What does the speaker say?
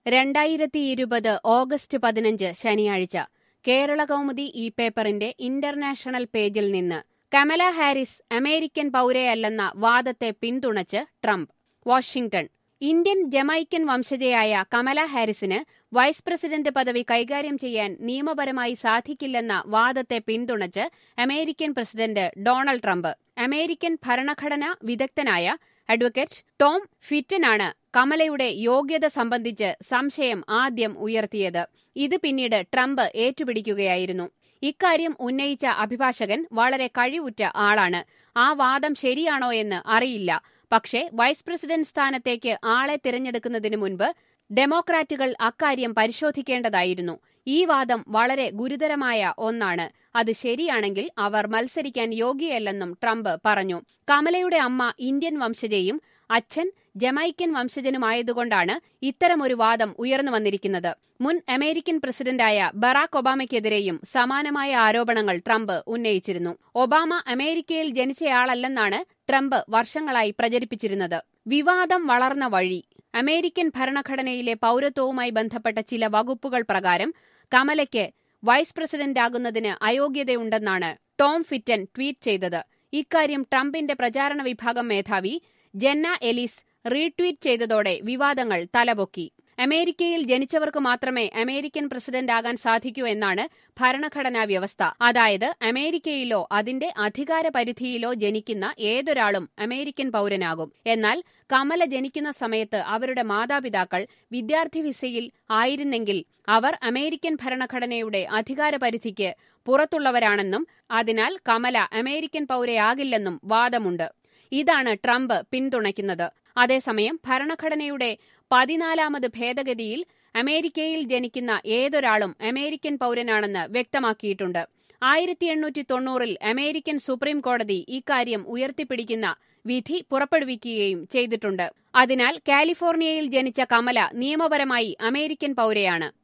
രണ്ടായിരത്തി ഇരുപത് ഓഗസ്റ്റ് പതിനഞ്ച് ശനിയാഴ്ച കേരള കൗമുദി ഈ പേപ്പറിന്റെ ഇന്റർനാഷണൽ പേജിൽ നിന്ന് കമല ഹാരിസ് അമേരിക്കൻ പൗരയല്ലെന്ന വാദത്തെ പിന്തുണച്ച് ട്രംപ് വാഷിംഗ്ടൺ ഇന്ത്യൻ ജമൈക്കൻ വംശജയായ കമല ഹാരിസിന് വൈസ് പ്രസിഡന്റ് പദവി കൈകാര്യം ചെയ്യാൻ നിയമപരമായി സാധിക്കില്ലെന്ന വാദത്തെ പിന്തുണച്ച് American president Donald Trump American ഭരണഘടനാ വിദഗ്ധനായ അഡ്വക്കേറ്റ് ടോം ഫിറ്റനാണ് കമലയുടെ യോഗ്യത സംബന്ധിച്ച് സംശയം ആദ്യം ഉയർത്തിയത് ഇത് പിന്നീട് ട്രംപ് ഏറ്റുപിടിക്കുകയായിരുന്നു ഇക്കാര്യം ഉന്നയിച്ച അഭിഭാഷകൻ വളരെ കഴിവുറ്റ ആളാണ് ആ വാദം ശരിയാണോ എന്ന് അറിയില്ല പക്ഷേ വൈസ് പ്രസിഡന്റ് സ്ഥാനത്തേക്ക് ആളെ തിരഞ്ഞെടുക്കുന്നതിന് മുൻപ് ഡെമോക്രാറ്റുകൾ അക്കാര്യം പരിശോധിക്കേണ്ടതായിരുന്നു ഈ വാദം വളരെ ഗുരുതരമായ ഒന്നാണ് അത് ശരിയാണെങ്കിൽ അവർ മത്സരിക്കാൻ യോഗ്യയല്ലെന്നും ട്രംപ് പറഞ്ഞു കമലയുടെ അമ്മ ഇന്ത്യൻ വംശജയും അച്ഛൻ ജമൈക്കൻ വംശജനുമായതുകൊണ്ടാണ് ഇത്തരമൊരു വാദം ഉയർന്നു വന്നിരിക്കുന്നത് മുൻ അമേരിക്കൻ പ്രസിഡന്റായ ബറാക് ഒബാമയ്ക്കെതിരെയും സമാനമായ ആരോപണങ്ങൾ ട്രംപ് ഉന്നയിച്ചിരുന്നു ഒബാമ അമേരിക്കയിൽ ജനിച്ചയാളല്ലെന്നാണ് ട്രംപ് വർഷങ്ങളായി പ്രചരിപ്പിച്ചിരുന്നത് വിവാദം വളർന്ന വഴി അമേരിക്കൻ ഭരണഘടനയിലെ പൌരത്വവുമായി ബന്ധപ്പെട്ട ചില വകുപ്പുകൾ പ്രകാരം കമലയ്ക്ക് വൈസ് പ്രസിഡന്റാകുന്നതിന് അയോഗ്യതയുണ്ടെന്നാണ് ടോം ഫിറ്റൻ ട്വീറ്റ് ചെയ്തത് ഇക്കാര്യം ട്രംപിന്റെ പ്രചാരണ വിഭാഗം മേധാവി ജെന്ന എലിസ് റീട്വീറ്റ് ചെയ്തതോടെ വിവാദങ്ങൾ തലപൊക്കി അമേരിക്കയിൽ ജനിച്ചവർക്ക് മാത്രമേ അമേരിക്കൻ പ്രസിഡന്റ് ആകാൻ സാധിക്കൂ എന്നാണ് ഭരണഘടനാ വ്യവസ്ഥ അതായത് അമേരിക്കയിലോ അതിന്റെ അധികാര പരിധിയിലോ ജനിക്കുന്ന ഏതൊരാളും അമേരിക്കൻ പൌരനാകും എന്നാൽ കമല ജനിക്കുന്ന സമയത്ത് അവരുടെ മാതാപിതാക്കൾ വിദ്യാർത്ഥി വിസയിൽ ആയിരുന്നെങ്കിൽ അവർ അമേരിക്കൻ ഭരണഘടനയുടെ അധികാര പരിധിക്ക് പുറത്തുള്ളവരാണെന്നും അതിനാൽ കമല അമേരിക്കൻ പൌരയാകില്ലെന്നും വാദമുണ്ട് ഇതാണ് ട്രംപ് പിന്തുണയ്ക്കുന്നത് അതേസമയം ഭരണഘടനയുടെ പതിനാലാമത് ഭേദഗതിയിൽ അമേരിക്കയിൽ ജനിക്കുന്ന ഏതൊരാളും അമേരിക്കൻ പൌരനാണെന്ന് വ്യക്തമാക്കിയിട്ടുണ്ട് ആയിരത്തി എണ്ണൂറ്റി തൊണ്ണൂറിൽ അമേരിക്കൻ സുപ്രീം കോടതി ഇക്കാര്യം ഉയർത്തിപ്പിടിക്കുന്ന വിധി പുറപ്പെടുവിക്കുകയും ചെയ്തിട്ടുണ്ട് അതിനാൽ കാലിഫോർണിയയിൽ ജനിച്ച കമല നിയമപരമായി അമേരിക്കൻ പൌരയാണ്